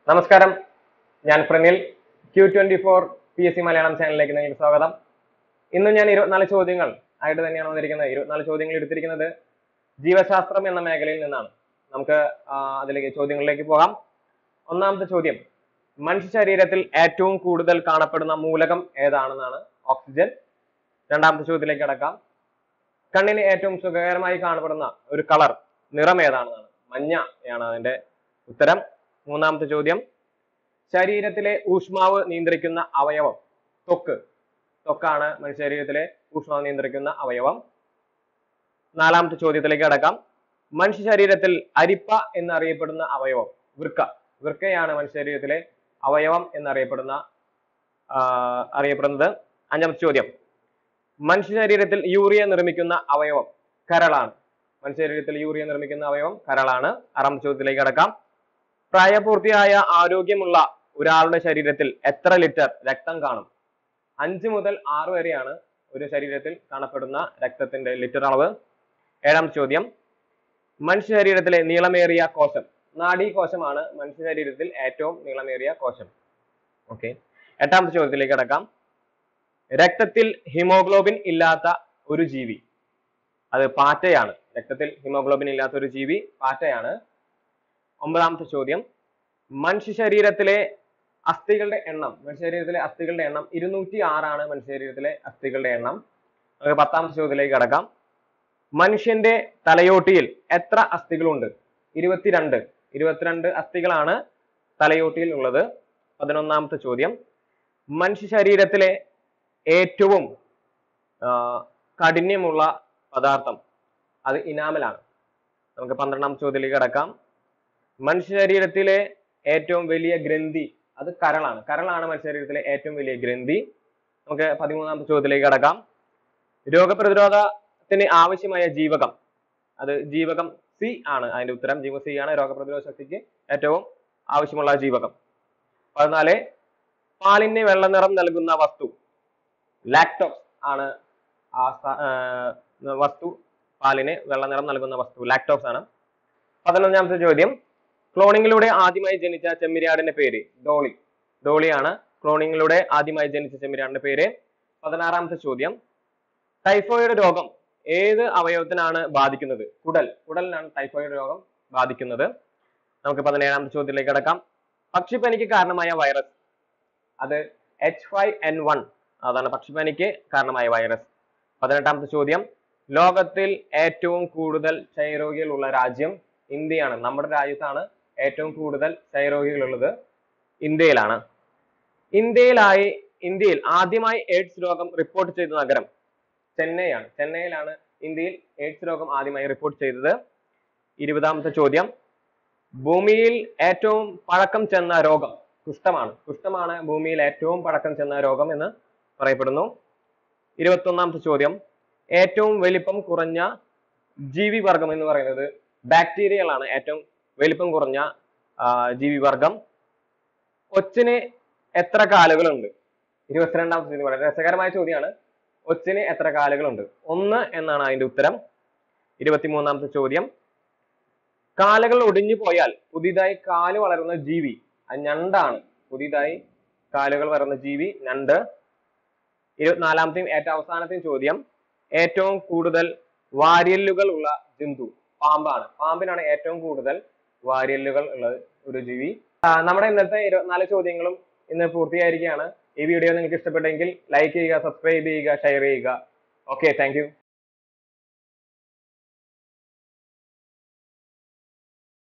നമസ്കാരം ഞാൻ Pranil Q twenty four P S C Malayalam ചാനലിലേക്ക് നിങ്ങൾക്ക് സ്വാഗതം ഇന്ന് ഞാൻ ഇരുപത്തിനാല് ചോദ്യങ്ങൾ ആയിട്ട് തന്നെയാണ് വന്നിരിക്കുന്നത് ഇരുപത്തിനാല് ചോദ്യങ്ങൾ എടുത്തിരിക്കുന്നത് ജീവശാസ്ത്രം എന്ന മേഖലയിൽ നിന്നാണ് നമുക്ക് ആ, അതിലേക്ക് ചോദ്യങ്ങളിലേക്ക് പോകാം ഒന്നാമത്തെ ചോദ്യം മനുഷ്യ ശരീരത്തിൽ ഏറ്റവും കൂടുതൽ കാണപ്പെടുന്ന മൂലകം ഏതാണെന്നാണ് ഓക്സിജൻ രണ്ടാമത്തെ ചോദ്യത്തിലേക്ക് കടക്കാം കണ്ണിന് ഏറ്റവും സുഖകരമായി കാണപ്പെടുന്ന ഒരു കളർ നിറം ഏതാണെന്നാണ് മഞ്ഞ ആണ് അതിന്റെ ഉത്തരം മൂന്നാമത്തെ ചോദ്യം ശരീരത്തിലെ ഊഷ്മാവ് നിയന്ത്രിക്കുന്ന അവയവം ത്വക്ക് ത്വക്കാണ് മനുഷ്യ ശരീരത്തിലെ ഊഷ്മാവ് നിയന്ത്രിക്കുന്ന അവയവം നാലാമത്തെ ചോദ്യത്തിലേക്ക് കടക്കാം മനുഷ്യ ശരീരത്തിൽ അരിപ്പ എന്നറിയപ്പെടുന്ന അവയവം വൃക്ക വൃക്കയാണ് മനുഷ്യ ശരീരത്തിലെ അവയവം എന്നറിയപ്പെടുന്ന ആ, അറിയപ്പെടുന്നത് അഞ്ചാമത്തെ ചോദ്യം മനുഷ്യ ശരീരത്തിൽ യൂറിയ നിർമ്മിക്കുന്ന അവയവം കരളാണ് മനുഷ്യ ശരീരത്തിൽ യൂറിയ നിർമ്മിക്കുന്ന അവയവം കരളാണ് ആറാമത്തെ ചോദ്യത്തിലേക്ക് കടക്കാം പ്രായപൂർത്തിയായ ആരോഗ്യമുള്ള ഒരാളുടെ ശരീരത്തിൽ എത്ര ലിറ്റർ രക്തം കാണും അഞ്ച് മുതൽ ആറ് വരെയാണ് ഒരു ശരീരത്തിൽ കാണപ്പെടുന്ന രക്തത്തിന്റെ ലിറ്റർ അളവ് ഏഴാമത്തെ ചോദ്യം മനുഷ്യ ശരീരത്തിലെ നീളമേറിയ കോശം നാഡീകോശമാണ് മനുഷ്യ ശരീരത്തിൽ ഏറ്റവും നീളമേറിയ കോശം ഓക്കെ എട്ടാമത്തെ ചോദ്യത്തിലേക്ക് കടക്കാം രക്തത്തിൽ ഹിമോഗ്ലോബിൻ ഇല്ലാത്ത ഒരു ജീവി അത് പാറ്റയാണ് രക്തത്തിൽ ഹിമോഗ്ലോബിൻ ഇല്ലാത്ത ഒരു ജീവി പാറ്റയാണ് ഒമ്പതാമത്തെ ചോദ്യം മനുഷ്യ ശരീരത്തിലെ അസ്ഥികളുടെ എണ്ണം മനുഷ്യ ശരീരത്തിലെ അസ്ഥികളുടെ എണ്ണം ഇരുന്നൂറ്റി ആറാണ് മനുഷ്യ ശരീരത്തിലെ അസ്ഥികളുടെ എണ്ണം നമുക്ക് പത്താമത്തെ ചോദ്യത്തിലേക്ക് കടക്കാം മനുഷ്യന്റെ തലയോട്ടിയിൽ എത്ര അസ്ഥികളുണ്ട് ഇരുപത്തിരണ്ട് ഇരുപത്തിരണ്ട് അസ്ഥികളാണ് തലയോട്ടിയിൽ ഉള്ളത് പതിനൊന്നാമത്തെ ചോദ്യം മനുഷ്യ ശരീരത്തിലെ ഏറ്റവും ആ, കാഠിന്യമുള്ള പദാർത്ഥം അത് ഇനാമലാണ് നമുക്ക് പന്ത്രണ്ടാം ചോദ്യത്തിലേക്ക് കടക്കാം മനുഷ്യ ശരീരത്തിലെ ഏറ്റവും വലിയ ഗ്രന്ഥി അത് കരളാണ് കരളാണ് മനുഷ്യ ശരീരത്തിലെ ഏറ്റവും വലിയ ഗ്രന്ഥി നമുക്ക് പതിമൂന്നാമത്തെ ചോദ്യത്തിലേക്ക് കടക്കാം രോഗപ്രതിരോധത്തിന് ആവശ്യമായ ജീവകം അത് ജീവകം സി ആണ് അതിന്റെ ഉത്തരം ജീവകം സി ആണ് രോഗപ്രതിരോധ ശക്തിക്ക് ഏറ്റവും ആവശ്യമുള്ള ജീവകം പതിനാല് പാലിന് വെള്ള നിറം നൽകുന്ന വസ്തു ലാക്ടോസ് ആണ് ആ സ- ആ, വസ്തു പാലിന് വെള്ള നിറം നൽകുന്ന വസ്തു ലാക്ടോസ് ആണ് പതിനൊന്നാമത്തെ ചോദ്യം ക്ലോണിങ്ങിലൂടെ ആദ്യമായി ജനിച്ച ചെമ്മരിയാടിന്റെ പേര് ഡോളി ഡോളിയാണ് ക്ലോണിങ്ങിലൂടെ ആദ്യമായി ജനിച്ച ചെമ്മരിയാടിന്റെ പേര് പതിനാറാമത്തെ ചോദ്യം ടൈഫോയിഡ് രോഗം ഏത് അവയവത്തിനാണ് ബാധിക്കുന്നത് കുടൽ കുടലിനാണ് ടൈഫോയിഡ് രോഗം ബാധിക്കുന്നത് നമുക്ക് പതിനേഴാമത്തെ ചോദ്യത്തിലേക്ക് കടക്കാം പക്ഷിപ്പനിക്ക് കാരണമായ വൈറസ് അത് എച്ച് ഫൈവ് എൻ വൺ അതാണ് പക്ഷിപ്പനിക്ക് കാരണമായ വൈറസ് പതിനെട്ടാമത്തെ ചോദ്യം ലോകത്തിൽ ഏറ്റവും കൂടുതൽ ക്ഷയരോഗികളുള്ള രാജ്യം ഇന്ത്യയാണ് നമ്മുടെ രാജ്യത്താണ് ഏറ്റവും കൂടുതൽ ക്ഷയരോഗികളുള്ളത് ഇന്ത്യയിലാണ് ഇന്ത്യയിലായി ഇന്ത്യയിൽ ആദ്യമായി എയ്ഡ്സ് രോഗം റിപ്പോർട്ട് ചെയ്ത നഗരം ചെന്നൈയാണ് ചെന്നൈയിലാണ് ഇന്ത്യയിൽ എയ്ഡ്സ് രോഗം ആദ്യമായി റിപ്പോർട്ട് ചെയ്തത് ഇരുപതാമത്തെ ചോദ്യം ഭൂമിയിൽ ഏറ്റവും പഴക്കം ചെന്ന രോഗം കുഷ്ഠമാണ് കുഷ്ഠമാണ് ഭൂമിയിൽ ഏറ്റവും പഴക്കം ചെന്ന രോഗം എന്ന് പറയപ്പെടുന്നു ഇരുപത്തൊന്നാമത്തെ ചോദ്യം ഏറ്റവും വലിപ്പം കുറഞ്ഞ ജീവിവർഗം എന്ന് പറയുന്നത് ബാക്ടീരിയകളാണ് ഏറ്റവും വലിപ്പം കുറഞ്ഞ ആ, ജീവിവർഗം ഒച്ചിന് എത്ര കാലുകളുണ്ട് ഇരുപത്തിരണ്ടാമത്തെ ചോദ്യം വളരെ രസകരമായ ചോദ്യമാണ് ഒച്ചിന് എത്ര കാലുകളുണ്ട് ഒന്ന് എന്നാണ് അതിന്റെ ഉത്തരം ഇരുപത്തിമൂന്നാമത്തെ ചോദ്യം കാലുകൾ ഒടിഞ്ഞു പോയാൽ പുതിയതായി കാല് വളരുന്ന ജീവി അത് ഞണ്ടാണ് പുതിയതായി കാലുകൾ വളരുന്ന ജീവി ഞണ്ട് ഇരുപത്തിനാലാമത്തെയും ഏറ്റവും അവസാനത്തെയും ചോദ്യം ഏറ്റവും കൂടുതൽ വാര്യല്ലുകൾ ഉള്ള ജന്തു പാമ്പാണ് പാമ്പിനാണ് ഏറ്റവും കൂടുതൽ വാര്യല്ലുകൾ ഉള്ള ഒരു ജീവി ആ, നമ്മുടെ ഇന്നത്തെ ഇരുപത്തിനാല് ചോദ്യങ്ങളും ഇന്ന് പൂർത്തിയായിരിക്കുകയാണ് ഈ വീഡിയോ നിങ്ങൾക്ക് ഇഷ്ടപ്പെട്ടെങ്കിൽ ലൈക്ക് ചെയ്യുക സബ്സ്ക്രൈബ് ചെയ്യുക ഷെയർ ചെയ്യുക ഓക്കെ താങ്ക്